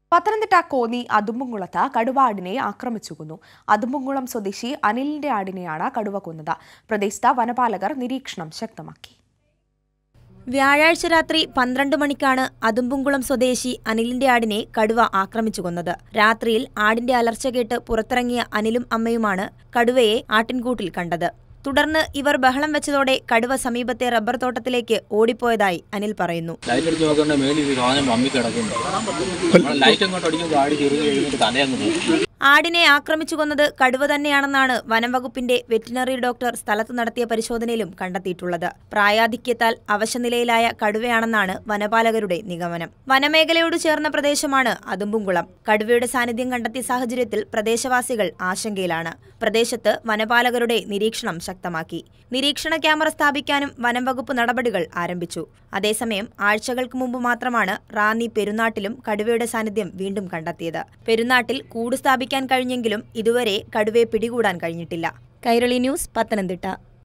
പത്തനംതിട്ട കോന്നി അതുമ്പുംകുളത്ത് കടുവ ആടിനെ ആക്രമിച്ചു കൊന്നു അതുമ്പുംകുളം സ്വദേശി അനിലിന്റെ ആടിനെയാണ് കടുവ കൊന്നത് പ്രദേശത്ത് വനപാലകർ നിരീക്ഷണം ശക്തമാക്കി വ്യാഴാഴ്ച രാത്രി പന്ത്രണ്ട് മണിക്കാണ് അതുമ്പുംകുളം സ്വദേശി അനിലിന്റെ ആടിനെ കടുവ ആക്രമിച്ചു കൊന്നത് രാത്രിയിൽ ആടിന്റെ അലർച്ച കേട്ട് പുറത്തിറങ്ങിയ അനിലും അമ്മയുമാണ് കടുവയെ ആട്ടിൻകൂട്ടിൽ കണ്ടത് തുടർന്ന് ഇവർ ബഹളം വെച്ചതോടെ കടുവ സമീപത്തെ റബ്ബർ തോട്ടത്തിലേക്ക് ഓടിപ്പോയതായി അനിൽ പറയുന്നു ലൈറ്റ് അടിച്ച് നോക്കണ്ട മേളിൽ ഒരു സാധനം മമ്മി കിടക്കുന്നു ലൈറ്റ് അങ്ങോട്ട് അടിക്കുമ്പോൾ ആടി ചെറുത് കഴിഞ്ഞിട്ട് തലയങ്ങ് പോകും ആടിനെ ആക്രമിച്ചു കൊന്നത് കടുവ തന്നെയാണെന്നാണ് വനം വകുപ്പിന്റെ വെറ്റിനറി ഡോക്ടർ സ്ഥലത്ത് നടത്തിയ പരിശോധനയിലും കണ്ടെത്തിയിട്ടുള്ളത് പ്രായാധിക്യത്താൽ അവശനിലയിലായ കടുവയാണെന്നാണ് വനപാലകരുടെ നിഗമനം വനമേഖലയോട് ചേർന്ന പ്രദേശമാണ് അതുമ്പുംകുളം കടുവയുടെ സാന്നിധ്യം കണ്ടെത്തിയ സാഹചര്യത്തിൽ പ്രദേശവാസികൾ ആശങ്കയിലാണ് പ്രദേശത്ത് വനപാലകരുടെ നിരീക്ഷണം ശക്തമാക്കി നിരീക്ഷണ ക്യാമറ സ്ഥാപിക്കാനും വനം വകുപ്പ് നടപടികൾ ആരംഭിച്ചു അതേസമയം ആഴ്ചകൾക്ക് മുമ്പ് മാത്രമാണ് റാന്നി പെരുന്നാട്ടിലും കടുവയുടെ സാന്നിധ്യം വീണ്ടും കണ്ടെത്തിയത് പെരുന്നാട്ടിൽ കൂട് സ്ഥാപിക്കാൻ കഴിഞ്ഞെങ്കിലും ഇതുവരെ കടുവയെ പിടികൂടാൻ കഴിഞ്ഞിട്ടില്ല കൈരളി ന്യൂസ് പത്തനംതിട്ട